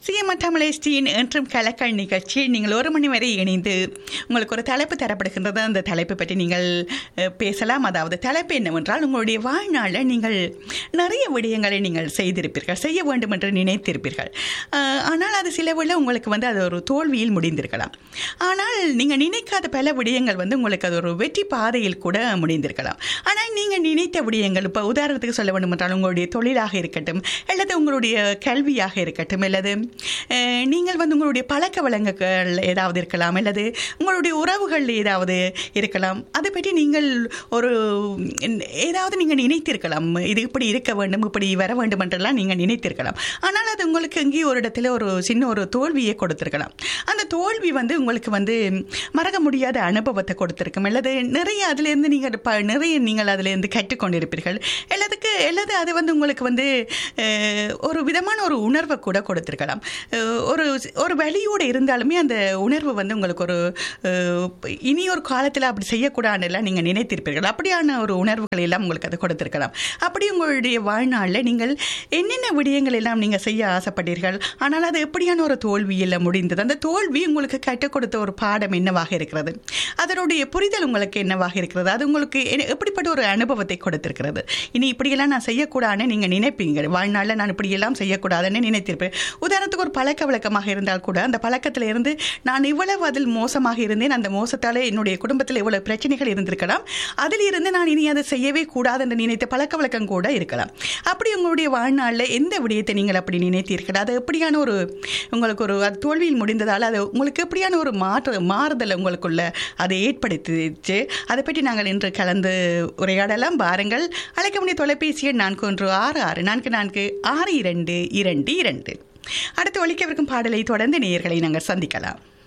CM தமிழேஷ்டியின் என்றும் கலக்கல் நிகழ்ச்சியில் நீங்கள் ஒரு மணி வரை இணைந்து உங்களுக்கு ஒரு தலைப்பு தரப்படுகின்றது அந்த தலைப்பை பற்றி நீங்கள் அஹ், பேசலாம் அதாவது தலைப்பு என்னவென்றால் உங்களுடைய வாழ்நாளில் நீங்கள் நிறைய விடயங்களை நீங்கள் செய்திருப்பீர்கள் செய்ய வேண்டும் என்று நினைத்திருப்பீர்கள் அஹ், ஆனால் அது சில வேளை உங்களுக்கு வந்து அது ஒரு தோல்வியில் முடிந்திருக்கலாம் ஆனால் நீங்கள் நினைக்காத பல விடயங்கள் வந்து உங்களுக்கு அது ஒரு வெற்றி பாதையில் கூட முடிந்திருக்கலாம் ஆனால் நீங்கள் நினைத்த விடயங்கள் இப்போ உதாரணத்துக்கு சொல்ல வேண்டும் என்றால் உங்களுடைய தொழிலாக இருக்கட்டும் அல்லது உங்களுடைய கல்வியாக இருக்கட்டும் அல்லது அஹ், நீங்கள் வந்து உங்களுடைய பழக்க வழக்கங்கள் ஏதாவது இருக்கலாம் அல்லது உங்களுடைய உறவுகள் ஏதாவது இருக்கலாம் அதை பற்றி நீங்கள் ஒரு ஏதாவது நீங்கள் நினைத்திருக்கலாம் இது இப்படி இருக்க வேண்டும் இப்படி வர வேண்டும் என்றெல்லாம் நீங்கள் நினைத்திருக்கலாம் ஆனால் அது உங்களுக்கு எங்கேயோ ஒரு இடத்துல ஒரு சின்ன ஒரு தோல்வியை கொடுத்திருக்கலாம் அந்த தோல்வி வந்து உங்களுக்கு வந்து மறக்க முடியாத அனுபவத்தை கொடுத்திருக்கும் அல்லது நிறைய அதுலேருந்து நீங்கள் ப நிறைய நீங்கள் அதிலேருந்து கற்றுக்கொண்டிருப்பீர்கள் எல்லாத்துக்கு அல்லது அது வந்து உங்களுக்கு வந்து அஹ், ஒரு விதமான ஒரு உணர்வை கூட கொடுத்திருக்கலாம் அஹ், ஒரு ஒரு வழியோடு இருந்தாலுமே அந்த உணர்வு வந்து உங்களுக்கு ஒரு அஹ், இனி ஒரு காலத்தில் அப்படி செய்யக்கூடாதுலாம் நீங்கள் நினைத்திருப்பீர்கள் அப்படியான ஒரு உணர்வுகள் எல்லாம் உங்களுக்கு அது கொடுத்திருக்கலாம் அப்படி உங்களுடைய வாழ்நாளில் நீங்கள் என்னென்ன விடயங்கள் எல்லாம் நீங்கள் செய்ய ஆசைப்பட்டீர்கள் ஆனால் அது எப்படியான ஒரு தோல்வியில் முடிந்தது அந்த தோல்வி உங்களுக்கு கற்றுக் கொடுத்த ஒரு பாடம் என்னவாக இருக்கிறது அதனுடைய புரிதல் உங்களுக்கு என்னவாக இருக்கிறது அது உங்களுக்கு என்ன- எப்படிப்பட்ட ஒரு அனுபவத்தை கொடுத்திருக்கிறது இனி இப்படியெல்லாம் நான் செய்யக்கூடாதுன்னு நீங்கள் நினைப்பீங்க வாழ்நாளில் நான் இப்படியெல்லாம் செய்யக்கூடாதுன்னு நினைத்திருப்பேன் உதாரணத்துக்கு ஒரு பழக்க வழக்கமாக இருந்தால் கூட அந்த பழக்கத்தில் இருந்து நான் இவ்வளவு அதில் மோசமாக இருந்தேன் அந்த மோசத்தாலே என்னுடைய குடும்பத்தில் இவ்வளவு பிரச்சனைகள் இருந்திருக்கலாம் அதில் இருந்து நான் இனி அதை செய்யவே கூடாது என்று நினைத்த பழக்க வழக்கம் கூட இருக்கலாம் அப்படி உங்களுடைய வாழ்நாளில் எந்த விடயத்தை நீங்கள் அப்படி நினைத்தீர்கள் அது எப்படியான ஒரு உங்களுக்கு ஒரு அது தோல்வியில் முடிந்ததால் அது உங்களுக்கு எப்படியான ஒரு மாற்று மாறுதல் உங்களுக்குள்ள அதை ஏற்படுத்திச்சு அதை பற்றி நாங்கள் இன்று கலந்து உரையாடலாம் பாருங்கள் அழைக்க முடிய தொலைபேசி எண் நான்கு ஒன்று ஆறு ஆறு நான்கு நான்கு ஆறு இரண்டு இரண்டு இரண்டு அடுத்து ஒழிக்கவிருக்கும் பாடலை தொடர்ந்து நேயர்களை நாங்கள் சந்திக்கலாம்